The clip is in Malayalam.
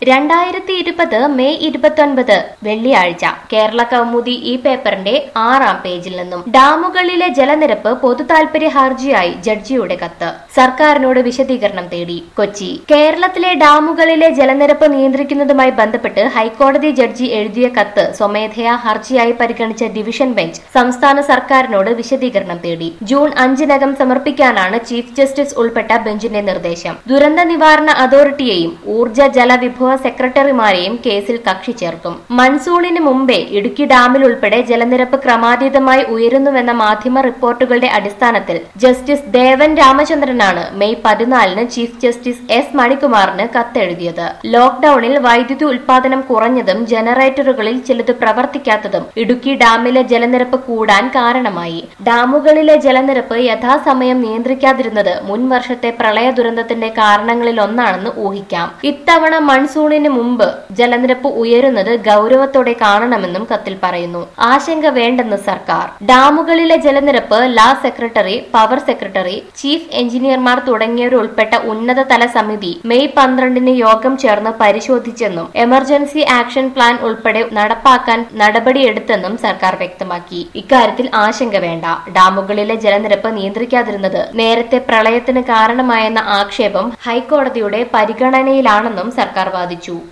രണ്ടായിരത്തി ഇരുപത് മെയ് ഇരുപത്തൊൻപത് വെള്ളിയാഴ്ച കേരള കൗമുദി ഈ പേപ്പറിന്റെ ആറാം പേജിൽ നിന്നും ഡാമുകളിലെ ജലനിരപ്പ് പൊതു താൽപര്യ ഹർജിയായി ജഡ്ജിയുടെ കത്ത് സർക്കാരിനോട് വിശദീകരണം തേടി കൊച്ചി കേരളത്തിലെ ഡാമുകളിലെ ജലനിരപ്പ് നിയന്ത്രിക്കുന്നതുമായി ബന്ധപ്പെട്ട് ഹൈക്കോടതി ജഡ്ജി എഴുതിയ കത്ത് സ്വമേധയാ ഹർജിയായി പരിഗണിച്ച ഡിവിഷൻ ബെഞ്ച് സംസ്ഥാന സർക്കാരിനോട് വിശദീകരണം തേടി ജൂൺ അഞ്ചിനകം സമർപ്പിക്കാനാണ് ചീഫ് ജസ്റ്റിസ് ഉൾപ്പെട്ട ബെഞ്ചിന്റെ നിർദ്ദേശം ദുരന്ത നിവാരണ അതോറിറ്റിയെയും ഊർജ്ജ ജലവിഭവ സെക്രട്ടറിമാരെയും കേസിൽ കക്ഷി ചേർക്കും മൺസൂണിന് മുമ്പേ ഇടുക്കി ഡാമിൽ ഉൾപ്പെടെ ജലനിരപ്പ് ക്രമാതീതമായി ഉയരുന്നുവെന്ന മാധ്യമ റിപ്പോർട്ടുകളുടെ അടിസ്ഥാനത്തിൽ ജസ്റ്റിസ് ദേവൻ രാമചന്ദ്രനാണ് മെയ് പതിനാലിന് ചീഫ് ജസ്റ്റിസ് എസ് മണികുമാറിന് കത്തെഴുതിയത് ലോക്ഡൌണിൽ വൈദ്യുതി ഉൽപാദനം കുറഞ്ഞതും ജനറേറ്ററുകളിൽ ചിലത് പ്രവർത്തിക്കാത്തതും ഇടുക്കി ഡാമിലെ ജലനിരപ്പ് കൂടാൻ കാരണമായി ഡാമുകളിലെ ജലനിരപ്പ് യഥാസമയം നിയന്ത്രിക്കാതിരുന്നത് മുൻ വർഷത്തെ പ്രളയ ദുരന്തത്തിന്റെ കാരണങ്ങളിൽ ഒന്നാണെന്ന് ഊഹിക്കാം ഇത്തവണ മൺസൂണിന് മുമ്പ് ജലനിരപ്പ് ഉയരുന്നത് ഗൗരവത്തോടെ കാണണമെന്നും കത്തിൽ പറയുന്നു ആശങ്ക വേണ്ടെന്ന് സർക്കാർ ഡാമുകളിലെ ജലനിരപ്പ് ലാ സെക്രട്ടറി പവർ സെക്രട്ടറി ചീഫ് എഞ്ചിനീയർമാർ തുടങ്ങിയവരുൾപ്പെട്ട ഉന്നതതല സമിതി മെയ് പന്ത്രണ്ടിന് യോഗം ചേർന്ന് പരിശോധിച്ചെന്നും എമർജൻസി ആക്ഷൻ പ്ലാൻ ഉൾപ്പെടെ നടപ്പാക്കാൻ നടപടിയെടുത്തെന്നും സർക്കാർ വ്യക്തമാക്കി ഇക്കാര്യത്തിൽ ആശങ്ക വേണ്ട ഡാമുകളിലെ ജലനിരപ്പ് നിയന്ത്രിക്കാതിരുന്നത് നേരത്തെ പ്രളയത്തിന് കാരണമായെന്ന ആക്ഷേപം ഹൈക്കോടതിയുടെ പരിഗണനയിലാണെന്നും സർക്കാർ വാദിച്ചു